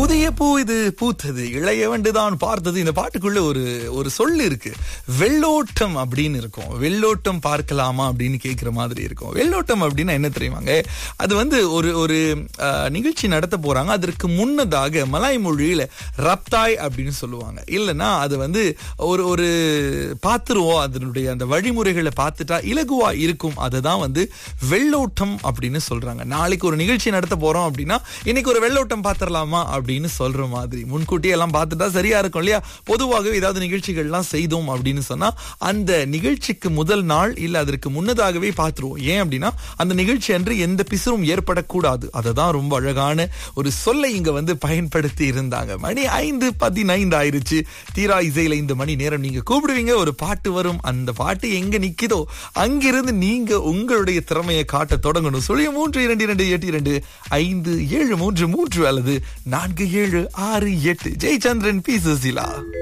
புதிய பூ இது பூத்தது இளைய வண்டுதான் பார்த்தது இந்த பாட்டுக்குள்ள ஒரு ஒரு சொல்லு இருக்கு வெள்ளோட்டம் அப்படின்னு இருக்கும் வெள்ளோட்டம் பார்க்கலாமா அப்படின்னு கேட்கிற மாதிரி இருக்கும் வெள்ளோட்டம் அப்படின்னா என்ன தெரியுமாங்க அது வந்து ஒரு ஒரு அஹ், நிகழ்ச்சி நடத்த போறாங்க அதற்கு முன்னதாக மலாய் மொழியில ரப்தாய் அப்படின்னு சொல்லுவாங்க இல்லைன்னா அது வந்து ஒரு ஒரு பார்த்துருவோம் அதனுடைய அந்த வழிமுறைகளை பார்த்துட்டா இலகுவா இருக்கும் அதுதான் வந்து வெள்ளோட்டம் அப்படின்னு சொல்றாங்க நாளைக்கு ஒரு நிகழ்ச்சி நடத்த போறோம் அப்படின்னா இன்னைக்கு ஒரு வெள்ளோட்டம் பார்த்துடலாமா அப்படின்னு சொல்ற மாதிரி முன்கூட்டியே எல்லாம் பார்த்துட்டா சரியா இருக்கும் இல்லையா பொதுவாகவே ஏதாவது நிகழ்ச்சிகள்லாம் செய்தோம் அப்படின்னு சொன்னா அந்த நிகழ்ச்சிக்கு முதல் நாள் இல்ல அதற்கு முன்னதாகவே பார்த்துருவோம் ஏன் அப்படின்னா அந்த நிகழ்ச்சி அன்று எந்த பிசுறும் ஏற்படக்கூடாது அதுதான் ரொம்ப அழகான ஒரு சொல்லை இங்க வந்து பயன்படுத்தி இருந்தாங்க மணி ஐந்து பதினைந்து ஆயிருச்சு தீரா இசையில இந்த மணி நேரம் நீங்க கூப்பிடுவீங்க ஒரு பாட்டு வரும் அந்த பாட்டு எங்க நிக்குதோ அங்கிருந்து நீங்க உங்களுடைய திறமையை காட்ட தொடங்கணும் சுழிய மூன்று இரண்டு இரண்டு எட்டு இரண்டு ஐந்து ஏழு மூன்று மூன்று அல்லது நான்கு ஏழு ஆறு எட்டு ஜெயச்சந்திரன் பி சுசிலா